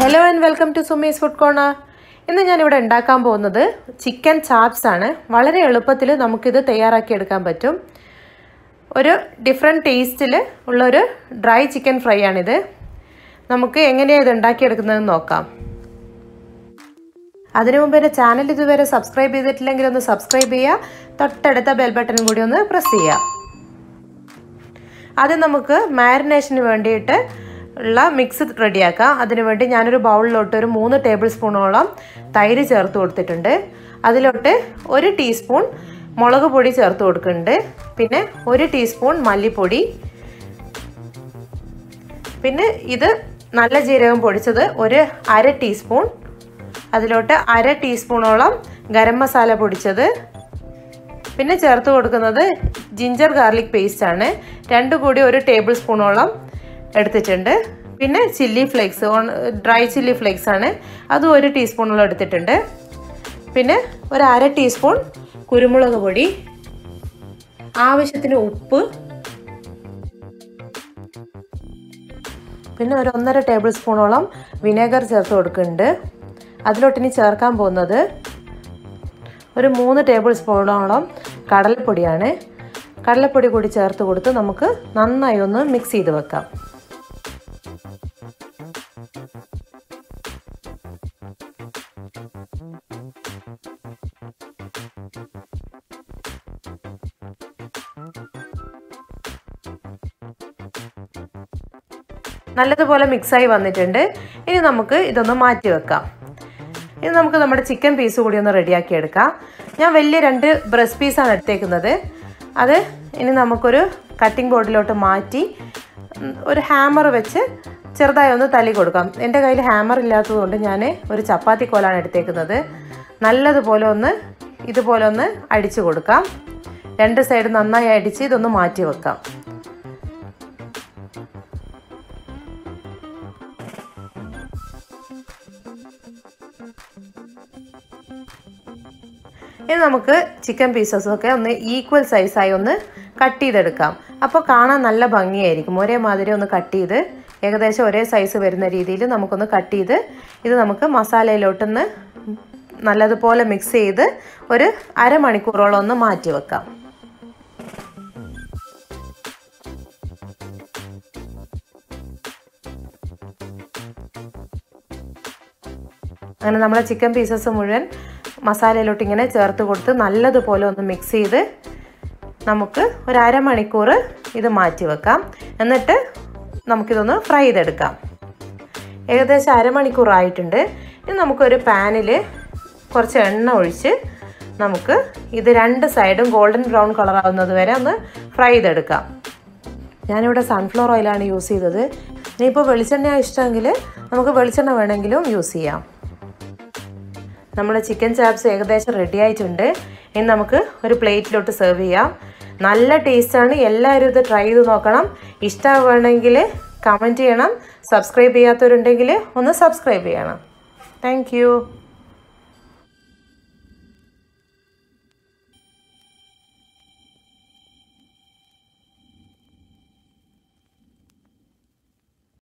hello and welcome to Sumi's food corner ഇന്ന് ഞാനിവിടെ ഉണ്ടാക്കാൻ പോകുന്നത് ചിക്കൻ ചാപ്സ് ആണ് വളരെ എളുപ്പത്തിൽ നമുക്കിത് തയ്യാറാക്കി എടുക്കാൻ പറ്റും ഒരു ഡിഫറെൻറ്റ് ടേസ്റ്റിൽ ഉള്ളൊരു ഡ്രൈ ചിക്കൻ ഫ്രൈ ആണിത് നമുക്ക് എങ്ങനെയാണ് ഇത് ഉണ്ടാക്കിയെടുക്കുന്നതെന്ന് നോക്കാം അതിനു മുമ്പ് എൻ്റെ ചാനൽ ഇതുവരെ സബ്സ്ക്രൈബ് ചെയ്തിട്ടില്ലെങ്കിൽ ഒന്ന് സബ്സ്ക്രൈബ് ചെയ്യുക തൊട്ടടുത്ത ബെൽ ബട്ടണും കൂടി ഒന്ന് പ്രസ് ചെയ്യുക ആദ്യം നമുക്ക് മാരിനേഷന് വേണ്ടിയിട്ട് ഉള്ള മിക്സ് റെഡിയാക്കാം അതിനുവേണ്ടി ഞാനൊരു ബൗളിലോട്ട് ഒരു മൂന്ന് ടേബിൾ സ്പൂണോളം തൈര് ചേർത്ത് കൊടുത്തിട്ടുണ്ട് അതിലോട്ട് ഒരു ടീസ്പൂൺ മുളക് പൊടി ചേർത്ത് കൊടുക്കുന്നുണ്ട് പിന്നെ ഒരു ടീസ്പൂൺ മല്ലിപ്പൊടി പിന്നെ ഇത് നല്ല ജീരകം പൊടിച്ചത് ഒരു അര ടീസ്പൂൺ അതിലോട്ട് അര ടീസ്പൂണോളം ഗരം മസാല പൊടിച്ചത് പിന്നെ ചേർത്ത് കൊടുക്കുന്നത് ജിഞ്ചർ ഗാർലിക് പേസ്റ്റ് ആണ് രണ്ടും കൂടി ഒരു ടേബിൾ സ്പൂണോളം എടുത്തിട്ടുണ്ട് പിന്നെ chilli flakes dry chilli flakes ആണ് അതും ഒരു ടീസ്പൂണോളം എടുത്തിട്ടുണ്ട് പിന്നെ ഒരു അര ടീസ്പൂൺ കുരുമുളക് പൊടി ആവശ്യത്തിന് ഉപ്പ് പിന്നെ ഒരു ഒന്നര ടേബിൾ സ്പൂണോളം വിനെഗർ ചേർത്ത് കൊടുക്കുന്നുണ്ട് അതിലോട്ടിനി ചേർക്കാൻ പോകുന്നത് ഒരു മൂന്ന് ടേബിൾ സ്പൂണോളം കടലപ്പൊടിയാണ് കടലപ്പൊടി കൂടി ചേർത്ത് കൊടുത്ത് നമുക്ക് നന്നായി ഒന്ന് മിക്സ് ചെയ്ത് വെക്കാം നല്ലതുപോലെ മിക്സായി വന്നിട്ടുണ്ട് ഇനി നമുക്ക് ഇതൊന്ന് മാറ്റി വെക്കാം ഇനി നമുക്ക് നമ്മുടെ ചിക്കൻ പീസ് കൂടി ഒന്ന് റെഡിയാക്കി എടുക്കാം ഞാൻ വലിയ രണ്ട് ബ്രസ്റ്റ് പീസാണ് എടുത്തേക്കുന്നത് അത് ഇനി നമുക്കൊരു കട്ടിംഗ് ബോർഡിലോട്ട് മാറ്റി ഒരു ഹാമർ വെച്ച് ചെറുതായി ഒന്ന് തല്ലി കൊടുക്കാം എൻ്റെ കയ്യിൽ ഹാമർ ഇല്ലാത്തതുകൊണ്ട് ഞാൻ ഒരു ചപ്പാത്തി കോലാണ് എടുത്തേക്കുന്നത് നല്ലതുപോലെ ഒന്ന് ഇതുപോലെ ഒന്ന് അടിച്ചു കൊടുക്കാം രണ്ട് സൈഡ് നന്നായി അടിച്ച് ഇതൊന്ന് മാറ്റി വെക്കാം ഇനി നമുക്ക് ചിക്കൻ പീസസൊക്കെ ഒന്ന് ഈക്വൽ സൈസായി ഒന്ന് കട്ട് ചെയ്തെടുക്കാം അപ്പോൾ കാണാൻ നല്ല ഭംഗിയായിരിക്കും ഒരേ മാതിരി ഒന്ന് കട്ട് ചെയ്ത് ഏകദേശം ഒരേ സൈസ് വരുന്ന രീതിയിൽ നമുക്കൊന്ന് കട്ട് ചെയ്ത് ഇത് നമുക്ക് മസാലയിലോട്ടൊന്ന് നല്ലതുപോലെ മിക്സ് ചെയ്ത് ഒരു അരമണിക്കൂറോളം ഒന്ന് മാറ്റി വെക്കാം അങ്ങനെ നമ്മളെ ചിക്കൻ പീസസ് മുഴുവൻ മസാലയിലോട്ട് ഇങ്ങനെ ചേർത്ത് കൊടുത്ത് നല്ലതുപോലെ ഒന്ന് മിക്സ് ചെയ്ത് നമുക്ക് ഒരു അരമണിക്കൂർ ഇത് മാറ്റി വെക്കാം എന്നിട്ട് നമുക്കിതൊന്ന് ഫ്രൈ ചെയ്തെടുക്കാം ഏകദേശം അരമണിക്കൂർ ആയിട്ടുണ്ട് ഇനി നമുക്കൊരു പാനിൽ കുറച്ച് എണ്ണ ഒഴിച്ച് നമുക്ക് ഇത് രണ്ട് സൈഡും ഗോൾഡൻ ബ്രൗൺ കളർ ആവുന്നത് വരെ ഒന്ന് ഫ്രൈ ചെയ്തെടുക്കാം ഞാനിവിടെ സൺഫ്ലവർ ഓയിലാണ് യൂസ് ചെയ്തത് ഇനിയിപ്പോൾ വെളിച്ചെണ്ണ ഇഷ്ടമെങ്കിൽ നമുക്ക് വെളിച്ചെണ്ണ വേണമെങ്കിലും യൂസ് ചെയ്യാം നമ്മുടെ ചിക്കൻ ചാപ്സ് ഏകദേശം റെഡി ആയിട്ടുണ്ട് ഇനി നമുക്ക് ഒരു പ്ലേറ്റിലോട്ട് സെർവ് ചെയ്യാം നല്ല ടേസ്റ്റാണ് എല്ലാവരും ഇത് ട്രൈ ചെയ്ത് നോക്കണം ഇഷ്ടമാവുകയാണെങ്കിൽ കമൻറ്റ് ചെയ്യണം സബ്സ്ക്രൈബ് ചെയ്യാത്തവരുണ്ടെങ്കിൽ ഒന്ന് സബ്സ്ക്രൈബ് ചെയ്യണം താങ്ക്